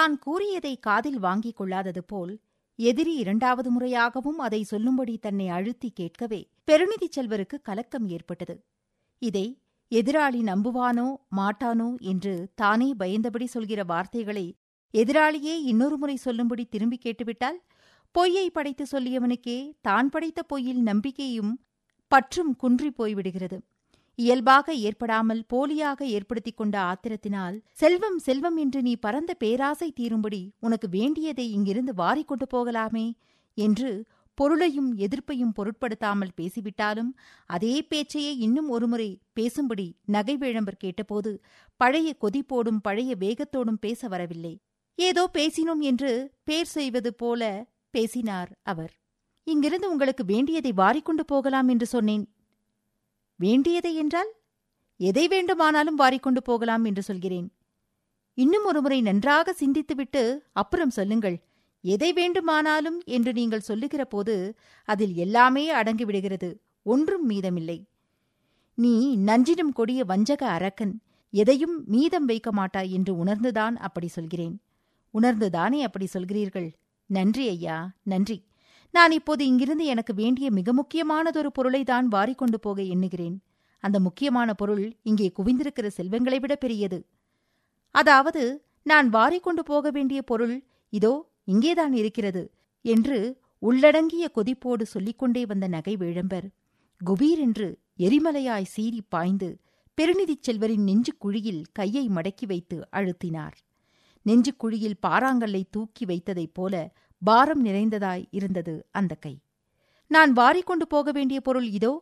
தான் கூறியதை காதில் வாங்கிக் கொள்ளாதது போல் எதிரி இரண்டாவது முறையாகவும் அதை சொல்லும்படி தன்னை அழுத்தி கேட்கவே பெருநிதி செல்வருக்கு கலக்கம் ஏற்பட்டது இதை எதிராளி நம்புவானோ மாட்டானோ என்று தானே பயந்தபடி சொல்கிற வார்த்தைகளை எதிராளியே இன்னொரு முறை சொல்லும்படி திரும்பி கேட்டுவிட்டால் பொய்யை படைத்து சொல்லியவனுக்கே தான் படைத்த பொய்யில் நம்பிக்கையும் பற்றும் குன்றிப் போய்விடுகிறது இயல்பாக ஏற்படாமல் போலியாக ஏற்படுத்திக் கொண்ட ஆத்திரத்தினால் செல்வம் செல்வம் என்று நீ பரந்த பேராசை தீரும்படி உனக்கு வேண்டியதை இங்கிருந்து வாரிக்கொண்டு போகலாமே என்று பொருளையும் எதிர்ப்பையும் பொருட்படுத்தாமல் பேசிவிட்டாலும் அதே பேச்சையே இன்னும் ஒருமுறை பேசும்படி நகைவேழம்பர் கேட்டபோது பழைய கொதிப்போடும் பழைய வேகத்தோடும் பேச வரவில்லை ஏதோ பேசினோம் என்று பேர் செய்வது போல பேசினார் அவர் இங்கிருந்து உங்களுக்கு வேண்டியதை வாரிக்கொண்டு போகலாம் என்று சொன்னேன் வேண்டியதை என்றால் எதை வேண்டுமானாலும் வாரிக்கொண்டு போகலாம் என்று சொல்கிறேன் இன்னும் ஒருமுறை நன்றாக சிந்தித்துவிட்டு அப்புறம் சொல்லுங்கள் எதை வேண்டுமானாலும் என்று நீங்கள் சொல்லுகிற போது அதில் எல்லாமே அடங்கிவிடுகிறது ஒன்றும் மீதமில்லை நீ நஞ்சினும் கொடிய வஞ்சக அரக்கன் எதையும் மீதம் வைக்க மாட்டாய் என்று உணர்ந்துதான் அப்படி சொல்கிறேன் உணர்ந்துதானே அப்படி சொல்கிறீர்கள் நன்றி ஐயா நன்றி நான் இப்போது இங்கிருந்து எனக்கு வேண்டிய மிக முக்கியமானதொரு பொருளை தான் வாரிக்கொண்டு போக எண்ணுகிறேன் அந்த முக்கியமான பொருள் இங்கே குவிந்திருக்கிற செல்வங்களை விட பெரியது அதாவது நான் வாரிக்கொண்டு போக வேண்டிய பொருள் இதோ இங்கேதான் இருக்கிறது என்று உள்ளடங்கிய கொதிப்போடு சொல்லிக்கொண்டே வந்த நகை வேழம்பர் குபீரென்று எரிமலையாய் சீறி பாய்ந்து பெருநிதிச் செல்வரின் நெஞ்சு குழியில் கையை மடக்கி வைத்து அழுத்தினார் நெஞ்சு குழியில் பாறாங்கல்லை தூக்கி வைத்ததைப் போல பாரம் நிறைந்ததாய் இருந்தது அந்த கை நான் வாரிக்கொண்டு போக வேண்டிய பொருள் இதோ